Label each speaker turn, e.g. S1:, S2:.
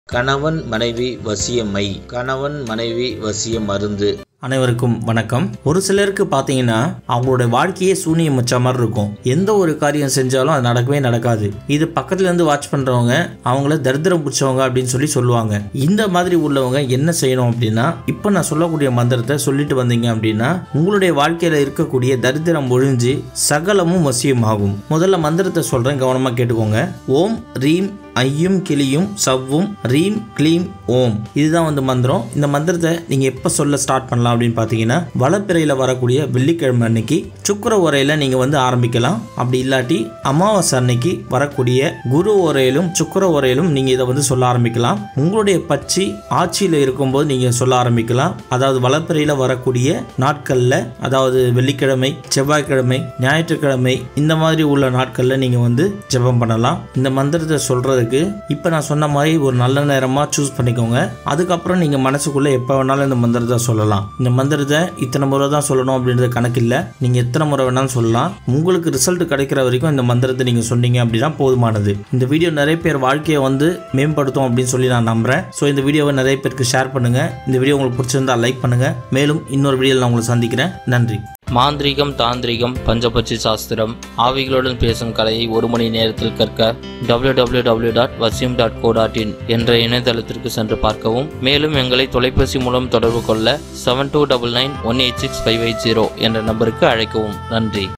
S1: கணவன் மனைவி வசியமை கணவன் மனைவி வசிய மருந்து
S2: அனைவருக்கும் வணக்கம் ஒரு சிலருக்கு பார்த்தீங்கன்னா அவங்களோட வாழ்க்கையே சூனியம் வச்ச மாதிரி இருக்கும் எந்த ஒரு காரியம் செஞ்சாலும் அது நடக்கவே நடக்காது இது பக்கத்துல இருந்து வாட்ச் பண்றவங்க அவங்கள தரித்திரம் பிடிச்சவங்க அப்படின்னு சொல்லி சொல்லுவாங்க இந்த மாதிரி உள்ளவங்க என்ன செய்யணும் அப்படின்னா இப்போ நான் சொல்லக்கூடிய மந்திரத்தை சொல்லிட்டு வந்தீங்க அப்படின்னா உங்களுடைய வாழ்க்கையில இருக்கக்கூடிய தரித்திரம் ஒழிஞ்சு சகலமும் வசியமாகும் முதல்ல மந்திரத்தை சொல்றேன் கவனமா கேட்டுக்கோங்க ஓம் ரீம் ஐயும் கிளியும் சவ்வும் ரீம் க்ளீம் ஓம் இதுதான் வந்து மந்திரம் இந்த மந்திரத்தை நீங்க எப்ப சொல்ல ஸ்டார்ட் பண்ணலாம் அப்படின்னு பார்த்தீங்கன்னா வளப்பிறையில வரக்கூடிய வெள்ளிக்கிழமை அன்னைக்கு சுக்கர உரையில நீங்க வந்து ஆரம்பிக்கலாம் அப்படி இல்லாட்டி அமாவாசை அன்னைக்கு வரக்கூடிய குரு உரையிலும் சுக்கர உரையிலும் நீங்க இதை வந்து சொல்ல ஆரம்பிக்கலாம் உங்களுடைய பச்சி ஆட்சியில இருக்கும்போது நீங்க சொல்ல ஆரம்பிக்கலாம் அதாவது வளப்பிறையில வரக்கூடிய நாட்கள்ல அதாவது வெள்ளிக்கிழமை செவ்வாய்க்கிழமை ஞாயிற்றுக்கிழமை இந்த மாதிரி உள்ள நாட்கள்ல நீங்க வந்து ஜெபம் பண்ணலாம் இந்த மந்திரத்தை சொல்றதுக்கு இப்போ நான் சொன்ன மாதிரி ஒரு நல்ல நேரமா சூஸ் பண்ணிக்கோங்க அதுக்கப்புறம் நீங்க மனசுக்குள்ள எப்போ வேணாலும் இந்த மந்திரத்தை சொல்லலாம் இந்த மந்திரத்தை இத்தனை முறை தான் சொல்லணும் அப்படின்றது கணக்கு இல்லை நீங்க எத்தனை முறை வேணாலும் சொல்லலாம் உங்களுக்கு ரிசல்ட் கிடைக்கிற வரைக்கும் இந்த மந்திரத்தை நீங்க சொன்னீங்க அப்படின்னா போதுமானது இந்த வீடியோ நிறைய பேர் வாழ்க்கையை வந்து மேம்படுத்தும் அப்படின்னு சொல்லி நான் நம்புறேன் ஸோ இந்த வீடியோவை நிறைய பேருக்கு ஷேர் பண்ணுங்க இந்த வீடியோ உங்களுக்கு பிடிச்சிருந்தா லைக் பண்ணுங்க மேலும் இன்னொரு வீடியோவில் நான் உங்களை சந்திக்கிறேன் நன்றி
S1: மாந்திரீகம் தாந்திரிகம் பஞ்சபட்சி சாஸ்திரம் ஆவிகளுடன் பேசும் கலையை ஒரு மணி நேரத்தில் கற்க www.vasim.co.in டாட் வசியம் டாட் கோ டாட் இன் என்ற இணையதளத்திற்கு சென்று பார்க்கவும் மேலும் எங்களை தொலைபேசி மூலம் தொடர்பு கொள்ள seven two double nine one eight six five eight zero என்ற நம்பருக்கு அழைக்கவும் நன்றி